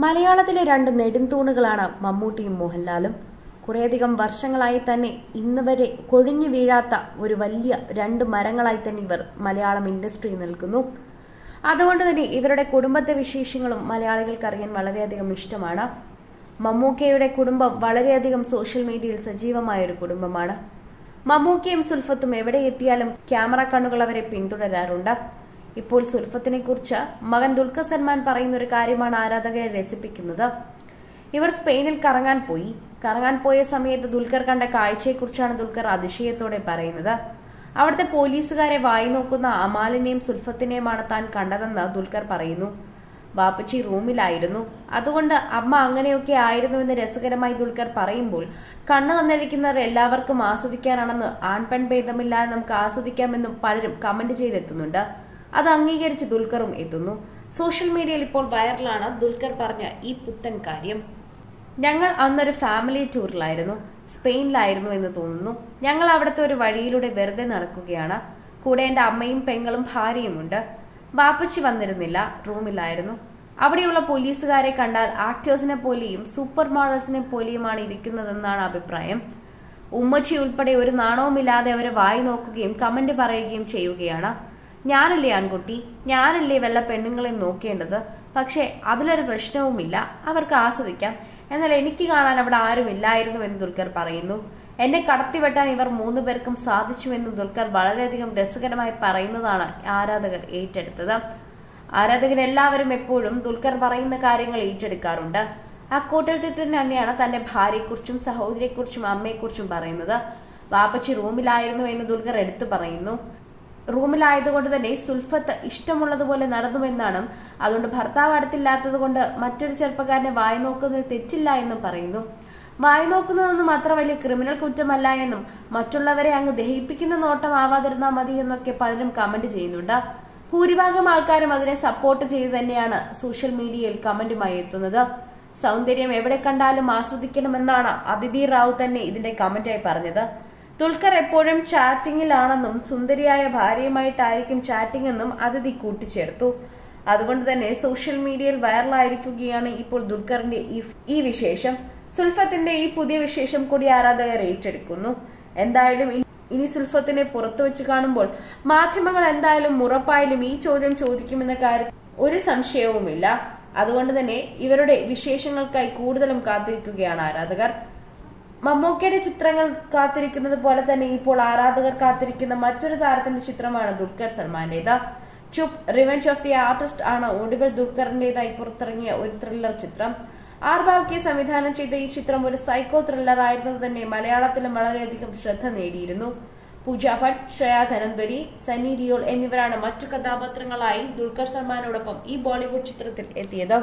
മലയാളത്തിലെ രണ്ട് നെടുംതൂണുകളാണ് മമ്മൂട്ടിയും മോഹൻലാലും കുറേയധികം വർഷങ്ങളായി തന്നെ ഇന്ന് വരെ കൊഴിഞ്ഞു വീഴാത്ത ഒരു വലിയ രണ്ട് മരങ്ങളായി തന്നെ ഇവർ മലയാളം ഇൻഡസ്ട്രിയിൽ നിൽക്കുന്നു അതുകൊണ്ട് തന്നെ ഇവരുടെ കുടുംബത്തെ വിശേഷങ്ങളും മലയാളികൾക്ക് അറിയാൻ വളരെയധികം ഇഷ്ടമാണ് മമ്മൂക്കയുടെ കുടുംബം വളരെയധികം സോഷ്യൽ മീഡിയയിൽ സജീവമായ ഒരു കുടുംബമാണ് മമ്മൂക്കയും സുൽഫത്തും എവിടെ എത്തിയാലും ക്യാമറ കണ്ണുകൾ അവരെ പിന്തുടരാറുണ്ട് ഇപ്പോൾ സുൽഫത്തിനെ കുറിച്ച് മകൻ ദുൽഖർ സൽമാൻ പറയുന്ന ഒരു കാര്യമാണ് ആരാധകരെ രസിപ്പിക്കുന്നത് ഇവർ സ്പെയിനിൽ കറങ്ങാൻ പോയി കറങ്ങാൻ പോയ സമയത്ത് ദുൽഖർ കണ്ട കാഴ്ചയെക്കുറിച്ചാണ് ദുൽഖർ അതിശയത്തോടെ പറയുന്നത് അവിടുത്തെ പോലീസുകാരെ വായി നോക്കുന്ന അമാലിനെയും സുൽഫത്തിനെയുമാണ് താൻ കണ്ടതെന്ന് ദുൽഖർ പറയുന്നു ബാപ്പച്ചി റൂമിലായിരുന്നു അതുകൊണ്ട് അമ്മ അങ്ങനെയൊക്കെ ആയിരുന്നുവെന്ന് രസകരമായി ദുൽഖർ പറയുമ്പോൾ കണ്ണു തന്നിരിക്കുന്നവർ എല്ലാവർക്കും ആസ്വദിക്കാനാണെന്ന് ആൺപെൺ ഭേദമില്ലാതെ നമുക്ക് ആസ്വദിക്കാമെന്നും പലരും കമന്റ് ചെയ്തെത്തുന്നുണ്ട് അത് അംഗീകരിച്ച് ദുൽഖറും എത്തുന്നു സോഷ്യൽ മീഡിയയിൽ ഇപ്പോൾ വൈറലാണ് ദുൽഖർ പറഞ്ഞ ഈ പുത്തൻ കാര്യം ഞങ്ങൾ അന്നൊരു ഫാമിലി ടൂറിലായിരുന്നു സ്പെയിനിലായിരുന്നു എന്ന് തോന്നുന്നു ഞങ്ങൾ അവിടുത്തെ ഒരു വഴിയിലൂടെ വെറുതെ നടക്കുകയാണ് കൂടെ എൻ്റെ അമ്മയും പെങ്ങളും ഭാര്യയുമുണ്ട് ബാപ്പച്ചി വന്നിരുന്നില്ല റൂമിലായിരുന്നു അവിടെയുള്ള പോലീസുകാരെ കണ്ടാൽ ആക്ടേഴ്സിനെ പോലെയും സൂപ്പർ മോഡൽസിനെ പോലെയുമാണ് ഇരിക്കുന്നതെന്നാണ് അഭിപ്രായം ഉമ്മച്ചി ഉൾപ്പെടെ ഒരു നാണവുമില്ലാതെ അവരെ വായി നോക്കുകയും കമന്റ് പറയുകയും ചെയ്യുകയാണ് ഞാനല്ലേ ആൺകുട്ടി ഞാനല്ലേ വല്ല പെണ്ണുങ്ങളെയും നോക്കേണ്ടത് പക്ഷേ അതിലൊരു പ്രശ്നവുമില്ല അവർക്ക് ആസ്വദിക്കാം എന്നാൽ എനിക്ക് കാണാൻ അവിടെ ആരുമില്ലായിരുന്നു എന്ന് ദുൽഖർ പറയുന്നു എന്നെ കടത്തിവെട്ടാൻ ഇവർ മൂന്ന് പേർക്കും സാധിച്ചുവെന്ന് ദുൽഖർ വളരെയധികം രസകരമായി പറയുന്നതാണ് ആരാധകർ ഏറ്റെടുത്തത് ആരാധകരെല്ലാവരും എപ്പോഴും ദുൽഖർ പറയുന്ന കാര്യങ്ങൾ ഏറ്റെടുക്കാറുണ്ട് അക്കൂട്ടത്തിൽ തന്നെയാണ് തന്റെ ഭാര്യയെക്കുറിച്ചും സഹോദരിയെക്കുറിച്ചും അമ്മയെക്കുറിച്ചും പറയുന്നത് വാപ്പച്ചി റൂമിലായിരുന്നു എന്ന് ദുൽഖർ എടുത്തു പറയുന്നു റൂമിലായതുകൊണ്ട് തന്നെ സുൽഫത്ത് ഇഷ്ടമുള്ളതുപോലെ നടന്നുവെന്നാണ് അതുകൊണ്ട് ഭർത്താവ് അടുത്തില്ലാത്തത് കൊണ്ട് മറ്റൊരു ചെറുപ്പക്കാരനെ വായി നോക്കുന്നതിൽ തെറ്റില്ല എന്നും പറയുന്നു വായി നോക്കുന്നതൊന്നും അത്ര വലിയ ക്രിമിനൽ കുറ്റമല്ല എന്നും മറ്റുള്ളവരെ അങ്ങ് ദഹിപ്പിക്കുന്ന നോട്ടം ആവാതിരുന്നാൽ മതി എന്നൊക്കെ പലരും കമന്റ് ചെയ്യുന്നുണ്ട് ഭൂരിഭാഗം ആൾക്കാരും അതിനെ സപ്പോർട്ട് ചെയ്ത് തന്നെയാണ് സോഷ്യൽ മീഡിയയിൽ കമന്റുമായി എത്തുന്നത് സൗന്ദര്യം എവിടെ കണ്ടാലും ആസ്വദിക്കണമെന്നാണ് അതിഥി റാവു തന്നെ ഇതിന്റെ കമന്റായി പറഞ്ഞത് ദുൽഖർ എപ്പോഴും ചാറ്റിംഗിലാണെന്നും സുന്ദരിയായ ഭാര്യയുമായിട്ടായിരിക്കും ചാറ്റിംഗ് എന്നും അതിഥി കൂട്ടിച്ചേർത്തു അതുകൊണ്ട് തന്നെ സോഷ്യൽ മീഡിയയിൽ വൈറലായിരിക്കുകയാണ് ഇപ്പോൾ ദുൽഖറിന്റെ ഈ വിശേഷം സുൽഫത്തിന്റെ ഈ പുതിയ വിശേഷം കൂടി ആരാധകർ ഏറ്റെടുക്കുന്നു എന്തായാലും ഇനി സുൽഫത്തിനെ പുറത്തു വെച്ച് കാണുമ്പോൾ മാധ്യമങ്ങൾ എന്തായാലും ഉറപ്പായാലും ഈ ചോദ്യം ചോദിക്കുമെന്ന കാര്യത്തിൽ ഒരു സംശയവുമില്ല അതുകൊണ്ട് തന്നെ ഇവരുടെ വിശേഷങ്ങൾക്കായി കൂടുതലും കാത്തിരിക്കുകയാണ് ആരാധകർ മമ്മൂക്കയുടെ ചിത്രങ്ങൾ കാത്തിരിക്കുന്നത് പോലെ തന്നെ ഇപ്പോൾ ആരാധകർ കാത്തിരിക്കുന്ന മറ്റൊരു താരത്തിന്റെ ചിത്രമാണ് ദുൽഖർ സൽമാന്റേത് Chup revenge of the artist ആണ് ഒടുവിൽ ദുൽഖറിന്റേതായി പുറത്തിറങ്ങിയ ഒരു ത്രില്ലർ ചിത്രം ആർ ബാൽക്കെ സംവിധാനം ചെയ്ത ഈ ചിത്രം ഒരു സൈക്കോ ത്രില്ലർ ആയിരുന്നത് തന്നെ മലയാളത്തിലും വളരെയധികം ശ്രദ്ധ നേടിയിരുന്നു പൂജ ഭട്ട് ശ്രേയ ധനന്തുരി സണ്ണി ഡിയോൾ എന്നിവരാണ് മറ്റു കഥാപാത്രങ്ങളായി ദുൽഖർ സൽമാനോടൊപ്പം ഈ ബോളിവുഡ് ചിത്രത്തിൽ എത്തിയത്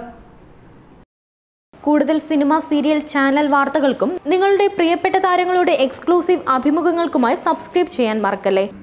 കൂടുതൽ സിനിമ സീരിയൽ ചാനൽ വാർത്തകൾക്കും നിങ്ങളുടെ പ്രിയപ്പെട്ട താരങ്ങളുടെ എക്സ്ക്ലൂസീവ് അഭിമുഖങ്ങൾക്കുമായി സബ്സ്ക്രൈബ് ചെയ്യാൻ മറക്കല്ലേ